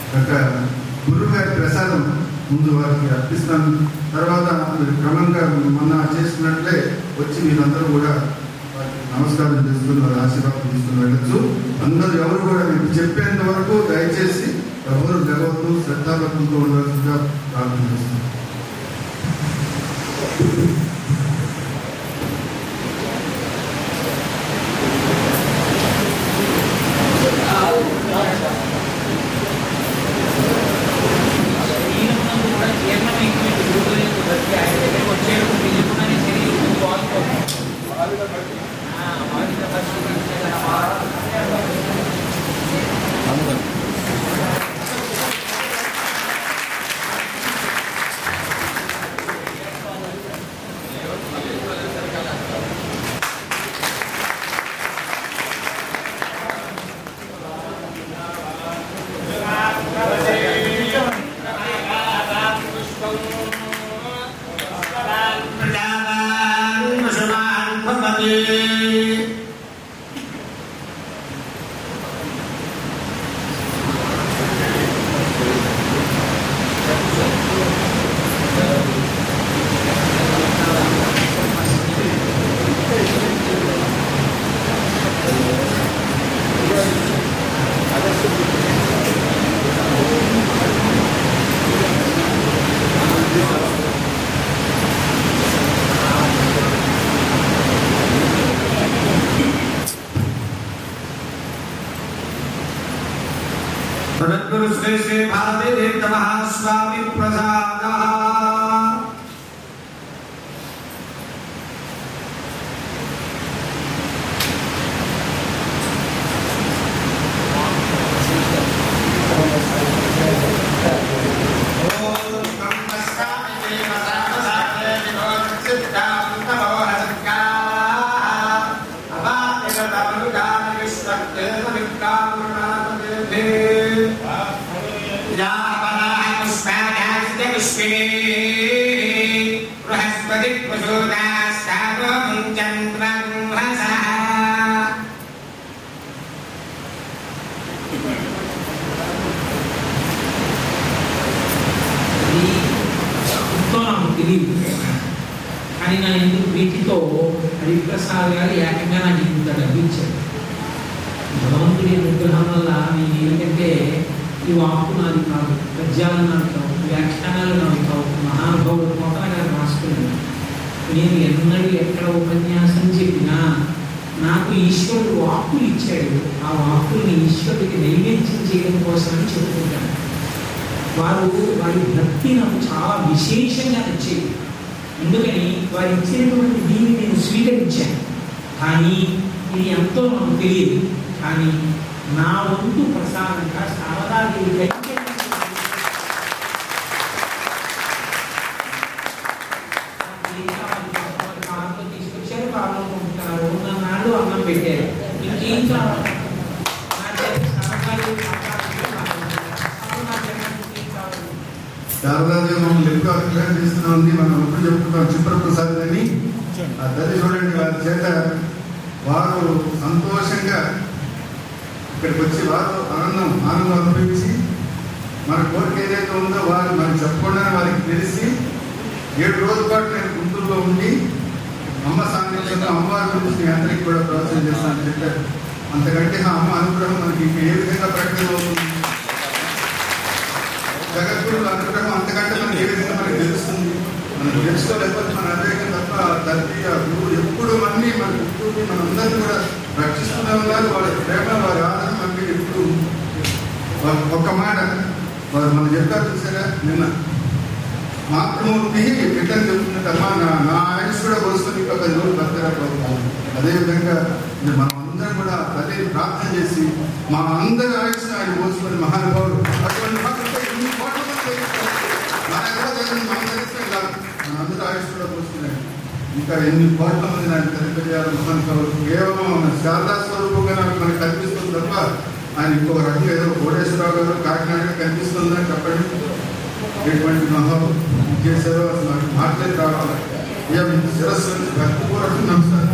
యొక్క గురువు గారి ప్రసాదం ముందు వారికి అర్పిస్తాను తర్వాత మీరు క్రమంగా మొన్న చేసుకున్నట్లే వచ్చి మీరందరూ కూడా వారికి నమస్కారం చేసుకుని వారి ఆశీర్వాదం తీసుకుని వెళ్ళచ్చు అందరూ ఎవరు కూడా మీకు చెప్పేంత వరకు దయచేసి ఎవరు లేవద్దు శ్రద్ధాభక్తులతో ఉండవలసిందిగా ప్రార్థన చేస్తున్నాను శరీరమునందు కూడా జీర్ణమైనటువంటి గురువుల యొక్క భక్తి ఆయన దగ్గరికి వచ్చేటప్పుడు తెలియకుండానే శరీరం బాగుపోతుంది ఆ, బాధిత భక్తి सदद्गुरु श्री श्री भारती तीर्थ महास्वामी प्रसाद बृहस्पति चन्द्रं ఇది ఎంతో నాకు తెలియదు కానీ నా ఎందుకు వీటితో హరిప్రసాద్ గారు ఏకంగా నాకు ఇంత లభించారు భగవంతుడి అనుగ్రహం వల్ల నేను ఏంటంటే ఈ వాక్కు నాది కాదు పద్యాలు నాది కావు వ్యాఖ్యానాలు నాది కావు మహానుభావుడు కోటల గారు రాసుకున్నాను నేను ఎన్నడూ ఎక్కడ ఉపన్యాసం చెప్పినా నాకు ఈశ్వరుడు వాక్కులు ఇచ్చాడు ఆ వాక్కుల్ని ఈశ్వరుడికి నైవేద్యం చేయడం కోసమని చెప్పుకుంటాను వారు వారి భక్తి నాకు చాలా విశేషంగా నచ్చేది అందుకని వారు ఇచ్చినటువంటి దీన్ని నేను స్వీకరించాను కానీ ఇది ఎంతో నాకు తెలియదు కానీ నా వంతు ప్రసాదంగా శారదాదేవి కైంకర్యం కాలంలో తీసుకొచ్చారు కాలంలో పంపుతున్నారు నాడు అన్నం పెట్టారు ఇంకేం కావాలి నా చేత శారదాదేవి కాపాడాలి. అప్పుడు నా జన్మకి ఇంకేం కావాలి శారదాదేవి మమ్మల్ని ఎక్కువ అభిప్రాయం చేస్తున్నా ఉంది మనం ఎప్పుడు చెప్పుకుంటాం చిత్రప్రసాద్ అని ఆ తల్లి చూడండి వారి చేత వారు సంతోషంగా ఇక్కడికి వచ్చి వారు ఆనందం ఆనందం అనుభవించి మన కోరిక ఏదైతే ఉందో వారు మనకి చెప్పకుండా వారికి తెలిసి ఏడు రోజుల పాటు నేను గుంటూరులో ఉండి అమ్మ సాన్నిధ్యంలో అమ్మవారి గురించి మీ అందరికీ కూడా ప్రోత్సహం చేస్తానని చెప్పారు అంతకంటే ఆ అమ్మ అనుగ్రహం మనకి ఇంకా ఏ విధంగా ప్రకటన అవుతుంది జగద్గురుల అనుగ్రహం అంతకంటే మనకి ఏ విధంగా మనకి తెలుస్తుంది మనం తెలుసుకోలేకపోతే మన అవివేకం తప్ప ఆ తల్లి ఆ గురువు ఎప్పుడు అన్ని మన గురువుని మనందరినీ కూడా రక్షిస్తూనే ఉన్నారు వాళ్ళ ప్రేమ వారి ఆదరణ మనకి ఎప్పుడు వారి ఒక్క మాట వారు మనం చెప్పారు చూసారా నిన్న మాతృమూర్తి బిడ్డను చెప్తున్నట్టమ్మా నా నా ఆయుష్ కూడా పోసుకొని ఇంకొక పది రోజులు బతకలేకపోతున్నాను అదేవిధంగా ఇది మనం అందరం కూడా తల్లిని ప్రార్థన చేసి మా అందరి ఆయుష్ను ఆయన పోసుకొని మహానుభావుడు అటువంటి భక్తులు ఇన్ని కోట్ల మంది తెలుస్తారు. మన ఎవరో తెలియదు, మన తెలిస్తే కాదు మన అందరి ఆయుష్ కూడా పోసుకున్నాడు ఇంకా ఎన్ని కోట్ల మంది ఆయన తెలియజేయాలి మహానుభావుడు కేవలం మన శారదా స్వరూపంగా నాకు మనకు కనిపిస్తుంది తప్ప ఆయన ఇంకొక రకంగా ఏదో కోటేశ్వరరావు గారు కాకినాడ కనిపిస్తుందని చెప్పండి ఎటువంటి మహాబు చేశారో అసలు నాకు మాటలే రావాలి ఇక మీకు శిరస్సు నుంచి భక్తిపూర్వకం నమస్కారం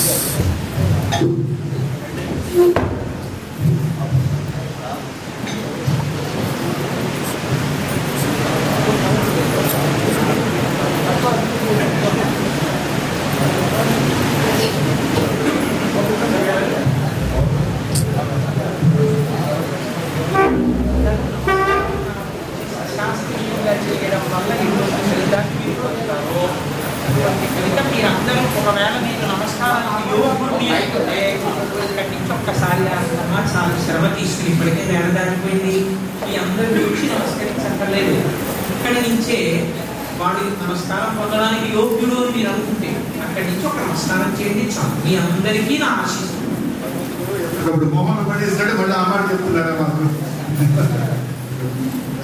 శాస్త్రీయంగా చేయడం వల్ల ఎటువంటి ఫలితాన్ని మీరు పొందుతారో అటువంటి ఫలితం మీరందరూ ఒకవేళ నేను నమస్కారానికి యోగుడిని అయితే ఇక్కడి నుంచి ఒక్కసారి రాకుండా చాలా శ్రమ తీసుకుని ఇప్పటికే వేల దాటిపోయింది మీ అందరి వచ్చి నమస్కరించక్కర్లేదు ఇక్కడి నుంచే వాడి నమస్కారం పొందడానికి యోగ్యుడు అని మీరు అనుకుంటే అక్కడి నుంచి ఒక నమస్కారం చేయండి చాలు మీ అందరికీ నా ఆశీస్సు ఇప్పుడు మొహం పడేస్తాడు మళ్ళీ ఆ మాట చెప్తున్నారా మాకు